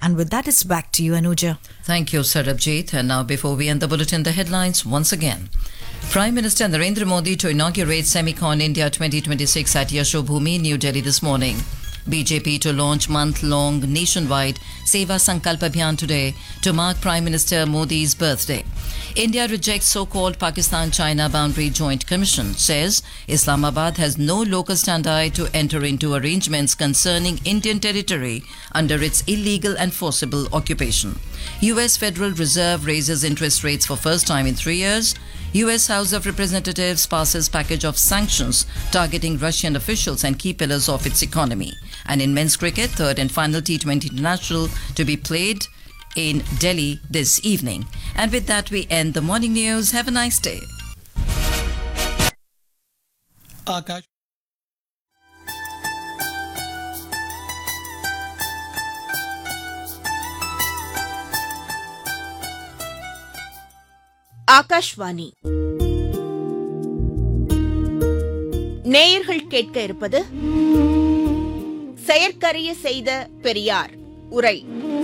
And with that, it's back to you, Anuja. Thank you, Sarabjit. And now, before we end the bulletin, the headlines once again. Prime Minister Narendra Modi to inaugurate Semicon India 2026 at Yashobhumi, New Delhi this morning. BJP to launch month-long nationwide Seva Sankalp Abhiyan today to mark Prime Minister Modi's birthday. India rejects so-called Pakistan-China Boundary Joint Commission, says Islamabad has no locus standi to enter into arrangements concerning Indian territory under its illegal and forcible occupation. US Federal Reserve raises interest rates for first time in 3 years. US House of Representatives passes package of sanctions targeting Russian officials and key pillars of its economy. And in men's cricket, third and final T20 international to be played in Delhi this evening. And with that, we end the morning news. Have a nice day. आकाश ஆகாஷ்வாணி நேயர்கள் கேட்க இருப்பது செயற்கரிய செய்த பெரியார் உரை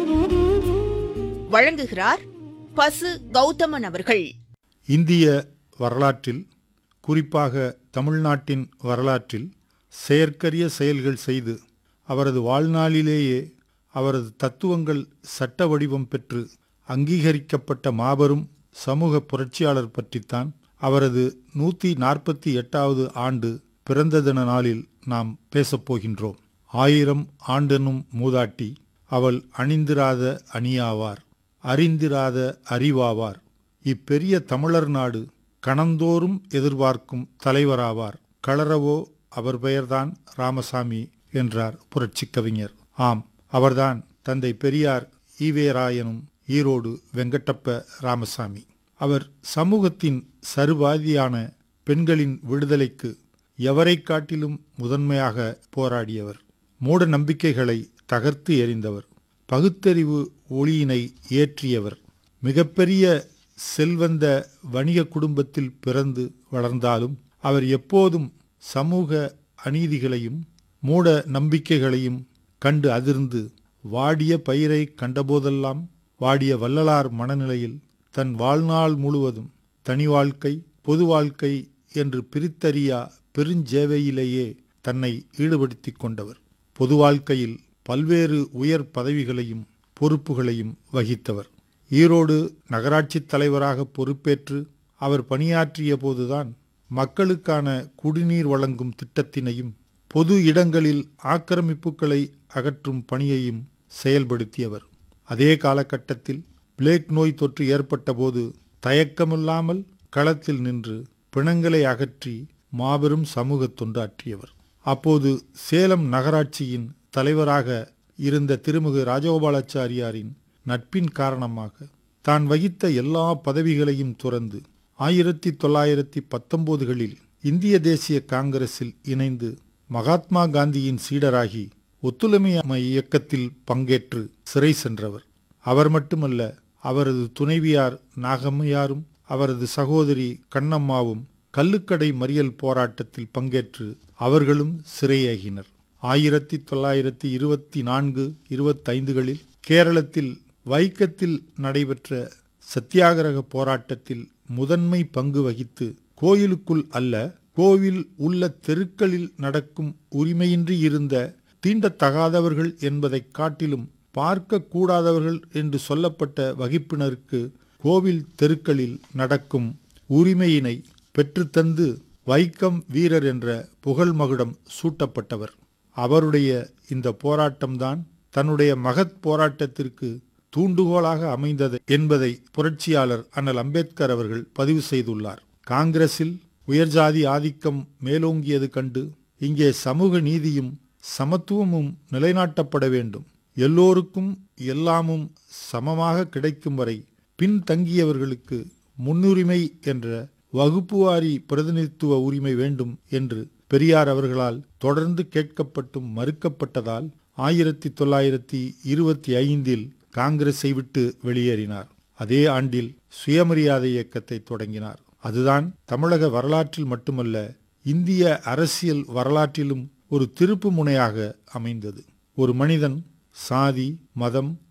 வழங்குகிறார் பசு கௌதமன் அவர்கள் இந்திய வரலாற்றில் குறிப்பாக தமிழ்நாட்டின் வரலாற்றில் செயற்கரிய செயல்கள் செய்து அவரது வாழ்நாளிலேயே அவரது தத்துவங்கள் சட்ட வடிவம் பெற்று அங்கீகரிக்கப்பட்ட மாபெரும் சமூக புரட்சியாளர் பற்றித்தான் அவரது நூற்றி நாற்பத்தி எட்டாவது ஆண்டு பிறந்த தின நாளில் நாம் பேசப்போகின்றோம் ஆயிரம் ஆண்டெனும் மூதாட்டி அவள் அணிந்திராத அணியாவார் அறிந்திராத அறிவாவார் இப்பெரிய தமிழர் நாடு கணந்தோறும் எதிர்பார்க்கும் தலைவராவார் களரவோ அவர் பெயர்தான் ராமசாமி என்றார் புரட்சிக் கவிஞர் ஆம் அவர்தான் தந்தை பெரியார் ஈவேராயனும் ஈரோடு வெங்கட்டப்ப ராமசாமி அவர் சமூகத்தின் சருவாதியான பெண்களின் விடுதலைக்கு எவரை காட்டிலும் முதன்மையாக போராடியவர் மூட நம்பிக்கைகளை தகர்த்து எறிந்தவர் பகுத்தறிவு ஒளியினை ஏற்றியவர் மிகப்பெரிய செல்வந்த வணிக குடும்பத்தில் பிறந்து வளர்ந்தாலும் அவர் எப்போதும் சமூக அநீதிகளையும் மூட நம்பிக்கைகளையும் கண்டு அதிர்ந்து வாடிய பயிரை கண்டபோதெல்லாம் வாடிய வள்ளலார் மனநிலையில் தன் வாழ்நாள் முழுவதும் தனி வாழ்க்கை பொது வாழ்க்கை என்று பிரித்தறியா பெருஞ்சேவையிலேயே தன்னை ஈடுபடுத்திக் கொண்டவர் பொது வாழ்க்கையில் பல்வேறு உயர் பதவிகளையும் பொறுப்புகளையும் வகித்தவர் ஈரோடு நகராட்சித் தலைவராக பொறுப்பேற்று அவர் பணியாற்றிய போதுதான் மக்களுக்கான குடிநீர் வழங்கும் திட்டத்தினையும் பொது இடங்களில் ஆக்கிரமிப்புகளை அகற்றும் பணியையும் செயல்படுத்தியவர் அதே காலகட்டத்தில் பிளேக் நோய் தொற்று ஏற்பட்டபோது தயக்கமில்லாமல் களத்தில் நின்று பிணங்களை அகற்றி மாபெரும் சமூக தொண்டாற்றியவர் அப்போது சேலம் நகராட்சியின் தலைவராக இருந்த திருமிகு ராஜகோபாலாச்சாரியாரின் நட்பின் காரணமாக தான் வகித்த எல்லா பதவிகளையும் துறந்து ஆயிரத்தி தொள்ளாயிரத்தி பத்தொன்பதுகளில் இந்திய தேசிய காங்கிரஸில் இணைந்து மகாத்மா காந்தியின் சீடராகி ஒத்துழைமை இயக்கத்தில் பங்கேற்று சிறை சென்றவர் அவர் மட்டுமல்ல அவரது துணைவியார் நாகம்மையாரும் அவரது சகோதரி கண்ணம்மாவும் கள்ளுக்கடை மறியல் போராட்டத்தில் பங்கேற்று அவர்களும் சிறையாகினர் ஆயிரத்தி தொள்ளாயிரத்தி இருபத்தி நான்கு இருபத்தைந்துகளில் கேரளத்தில் வைக்கத்தில் நடைபெற்ற சத்தியாகிரக போராட்டத்தில் முதன்மை பங்கு வகித்து கோயிலுக்குள் அல்ல கோவில் உள்ள தெருக்களில் நடக்கும் உரிமையின்றி இருந்த தீண்டத்தகாதவர்கள் என்பதைக் காட்டிலும் பார்க்க கூடாதவர்கள் என்று சொல்லப்பட்ட வகுப்பினருக்கு கோவில் தெருக்களில் நடக்கும் உரிமையினை பெற்றுத்தந்து வைக்கம் வீரர் என்ற புகழ் மகுடம் சூட்டப்பட்டவர் அவருடைய இந்த போராட்டம்தான் தன்னுடைய மகத் போராட்டத்திற்கு தூண்டுகோலாக அமைந்தது என்பதை புரட்சியாளர் அண்ணல் அம்பேத்கர் அவர்கள் பதிவு செய்துள்ளார் காங்கிரஸில் உயர்ஜாதி ஆதிக்கம் மேலோங்கியது கண்டு இங்கே சமூக நீதியும் சமத்துவமும் நிலைநாட்டப்பட வேண்டும் எல்லோருக்கும் எல்லாமும் சமமாக கிடைக்கும் வரை பின்தங்கியவர்களுக்கு முன்னுரிமை என்ற வகுப்புவாரி பிரதிநிதித்துவ உரிமை வேண்டும் என்று பெரியார் அவர்களால் தொடர்ந்து கேட்கப்பட்டும் மறுக்கப்பட்டதால் ஆயிரத்தி தொள்ளாயிரத்தி இருபத்தி ஐந்தில் காங்கிரஸை விட்டு வெளியேறினார் அதே ஆண்டில் சுயமரியாதை இயக்கத்தை தொடங்கினார் அதுதான் தமிழக வரலாற்றில் மட்டுமல்ல இந்திய அரசியல் வரலாற்றிலும் ஒரு திருப்பு முனையாக அமைந்தது ஒரு மனிதன் சாதி மதம்